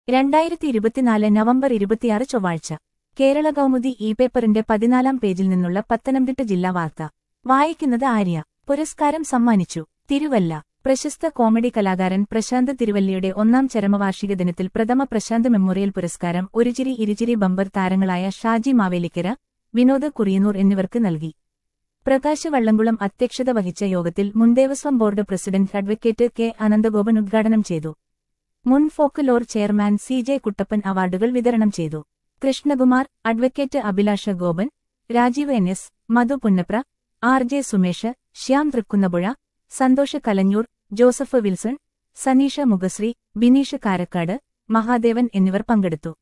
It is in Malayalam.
രണ്ടായിരത്തി ഇരുപത്തിനാല് നവംബർ ഇരുപത്തിയാറ് ചൊവ്വാഴ്ച കേരള കൗമുദി ഇ പേപ്പറിന്റെ പതിനാലാം പേജിൽ നിന്നുള്ള പത്തനംതിട്ട ജില്ലാ വാർത്ത വായിക്കുന്നത് ആര്യ പുരസ്കാരം സമ്മാനിച്ചു തിരുവല്ല പ്രശസ്ത കോമഡി കലാകാരൻ പ്രശാന്ത് തിരുവല്ലയുടെ ഒന്നാം ചരമവാർഷിക ദിനത്തിൽ പ്രഥമ പ്രശാന്ത് മെമ്മോറിയൽ പുരസ്കാരം ഒരുചിരി ഇരുചിരി ബമ്പർ താരങ്ങളായ ഷാജി മാവേലിക്കര വിനോദ് കുറിയന്നൂർ എന്നിവർക്ക് നൽകി പ്രകാശ് വള്ളംകുളം അധ്യക്ഷത വഹിച്ച യോഗത്തിൽ മുൻ Devaswom board president advocate K Ananthagopan ഉദ്ഘാടനം ചെയ്തു മുൻ folklore chairman C J Kuttappan അവാർഡുകൾ വിതരണം ചെയ്തു Krishnakumar advocate Abhilasha Gopan Rajeev N S Madhu Punnapra R J Sumesh Shyam Thrikkunnapuzha Santhosh Kalanjoor Joseph Wilson Saneesha Mukhasree Bineesh Karakkad Mahadevan എന്നിവർ പങ്കെടുത്തു